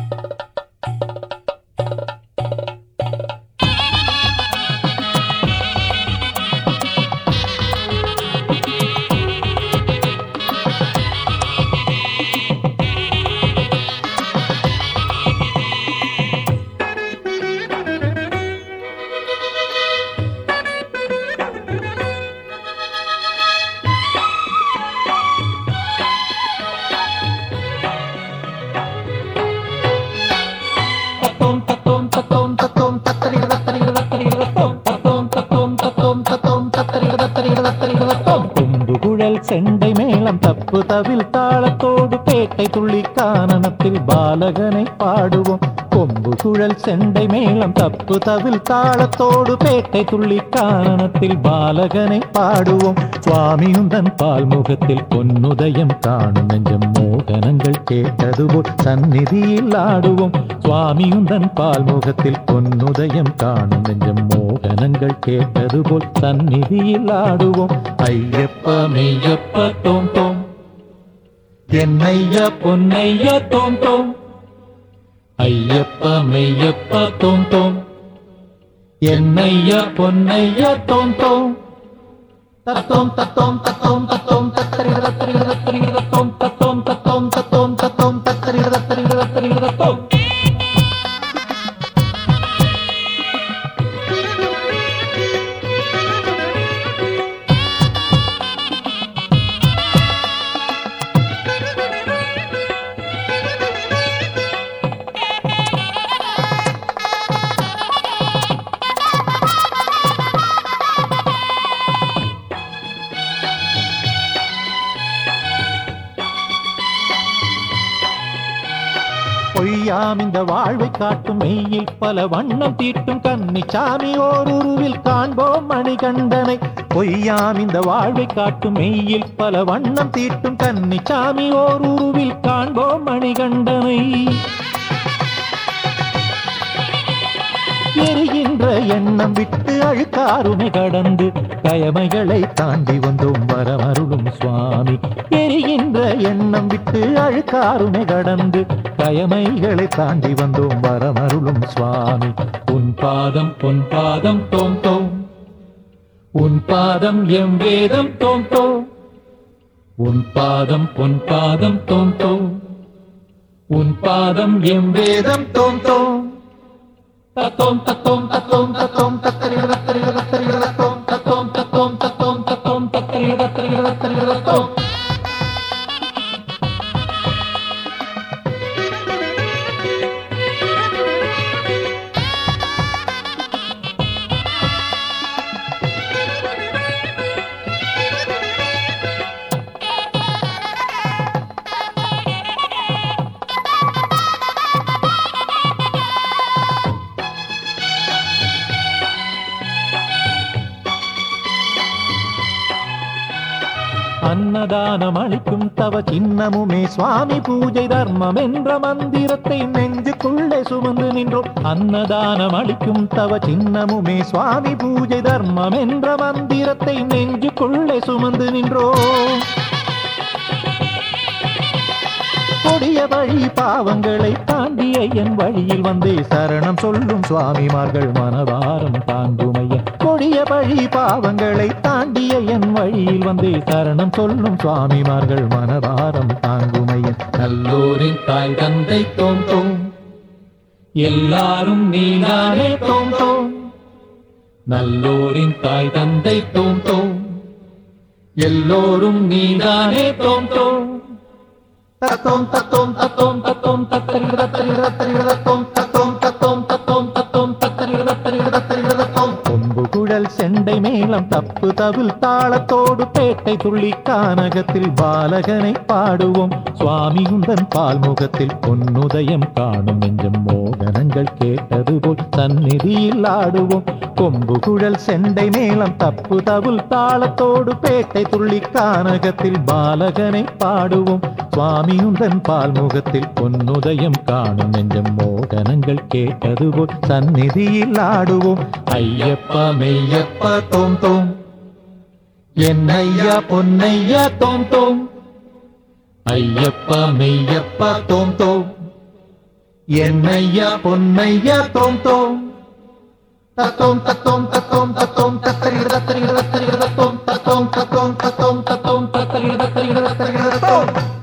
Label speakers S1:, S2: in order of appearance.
S1: தத்தோம் தத்தோம் தத்தோம் தத்தோம் தத்தரிட தத்தரிட தத்தரிட தத்தோம் தத்தோம் தத்தோம் தத்தோம் தத்தோம் தத்தரிட தத்தரிட தத்தரிட தத்தோம்
S2: கொம்பு குழல் செண்டை மேளம் தப்பு தவில் தாளத்தோடு பேட்டை துள்ளி கானனத்தில் பாலகனை பாடுவோம் கொம்பு குழல் செண்டை மேளம் தப்பு தவில் தாளத்தோடு பேட்டை துள்ளி கானனத்தில் பாலகனை பாடுவோம் சுவாமியுந்தன் பால் முகத்தில் பொன்னுதயம் காணும் நெஞ்சம் மோகனங்கள் கேட்டதுபோல் சந்நிதியில் ஆடுவோம் சுவாமியுந்தன் பால் முகத்தில் பொன்னுதயம் காணும் நெஞ்சம் மோகனங்கள் கேட்டதுபோல் சந்நிதியில் ஆடுவோம் ஐயப்ப மெய்யப்ப தோம் தோம் என்னைய பொன்னைய தோம் தோம் ஐயப்ப மெய்யப்ப தோம் தோம் என்னைய பொன்னைய தோம் தோம்
S1: தத்தோம் தத்தோம் தத்தோம் தத்தோம் தத்தரிட தத்தரிட தத்தரிட தத்தோம் தத்தோம் தத்தோம் தத்தோம் தத்தோம் தத்தரிட தத்தரிட தத்தரிட தத்தோம்
S2: பொய்யாம் இந்த வாழ்வை காட்டும் மெய்யில் பல வண்ணம் தீட்டும் கன்னிச்சாமி ஓருருவில் காண்போம் மணிகண்டனை பொய்யாம் இந்த வாழ்வை காட்டும் மெய்யில் பல வண்ணம் தீட்டும் கன்னிச்சாமி ஓருருவில் காண்போம் மணிகண்டனை எரிகின்ற எண்ணம் விட்டு அழுக்காருமை கடந்து கயமைகளை தாண்டி வந்தோம் வரமருளும் சுவாமி எரிகின்ற எண்ணம் விட்டு அழுக்காருமை கடந்து கயமைகளை தாண்டி வந்தோம் வரமருளும் சுவாமி உன் பாதம் பொன் பாதம் தோம் தோம் உன் பாதம் எம் வேதம் தோம் தோம் உன் பாதம் பொன் பாதம் தோம் தோம் உன் பாதம் எம் வேதம் தோம் தோம்
S1: தத்தோம் தத்தோம் தத்தோம் தத்தோம் தத்தரிட தத்தரிட தத்தரிட தத்தோம் தத்தோம் தத்தோம் தத்தோம் தத்தோம் தத்தரிட தத்தரிட தத்தரிட தத்தோம்
S2: அன்னதானம் அளிக்கும் தவ சின்னமுமே சுவாமி பூஜை தர்மம் என்ற மந்திரத்தை நெஞ்சுக்குள்ளே சுமந்து நின்றோம் அன்னதானம் அளிக்கும் தவ சின்னமுமே சுவாமி பூஜை தர்மம் என்ற மந்திரத்தை நெஞ்சுக்குள்ளே சுமந்து நின்றோம் கொடிய வழி பாவங்களை தாண்டிய என் வழியில் வந்தே சரணம் சொல்லும் சுவாமிமார்கள் மனவாரம் தாங்குமைய கொடிய வழி பாவங்களை தாண்டிய என் வழியில் வந்தே சரணம் சொல்லும் சுவாமிமார்கள் மனவாரம் தாங்குமைய நல்லோரின் தாய் தந்தை தோம் தோம் எல்லாரும் நீதானே தோம் தோம் நல்லோரின் தாய் தந்தை தோம் தோம் எல்லோரும் நீதானே தோம் தோம்
S1: தத்தோம் தத்தோம் தத்தோம் தத்தோம் தத்தரிட தத்தரிட தத்தரிட தத்தோம் தத்தோம் தத்தோம் தத்தோம் தத்தோம் தத்தரிட தத்தரிட தத்தரிட தத்தோம்
S2: கொம்பு குழல் செண்டை மேளம் தப்பு தவில் தாளத்தோடு பேட்டை துள்ளி கானகத்தில் பாலகனை பாடுவோம் சுவாமி உந்தன் பால் முகத்தில் பொன்னுதயம் காணும் நெஞ்சம் மோகனங்கள் கேட்டது போல் சந்நிதியில் ஆடுவோம் கொம்பு குழல் செண்டை மேளம் தப்பு தவில் தாளத்தோடு பேட்டை துள்ளி கானகத்தில் பாலகனை பாடுவோம் சுவாமி உந்தன் பால் முகத்தில் பொன்னுதயம் காணும் நெஞ்சம் மோகனங்கள் கேட்டது போல் சந்நிதியில் ஆடுவோம் ஐயப்பா மெய்யப்பா தோம் தோம் என்னையா பொன்னையா தோம் தோம் ஐயப்பா மெய்யப்பா தோம் தோம் என்னையா பொன்னையா தோம் தோம்
S1: தத்தோம் தத்தோம் தத்தோம் தத்தோம் தத்தரிகிட தத்தரிகிட தத்தரிகிட தத்தோம் தத்தோம் தத்தோம் தத்தோம் தத்தோம் தத்தரிகிட தத்தரிகிட தத்தரிகிட தத்தோம்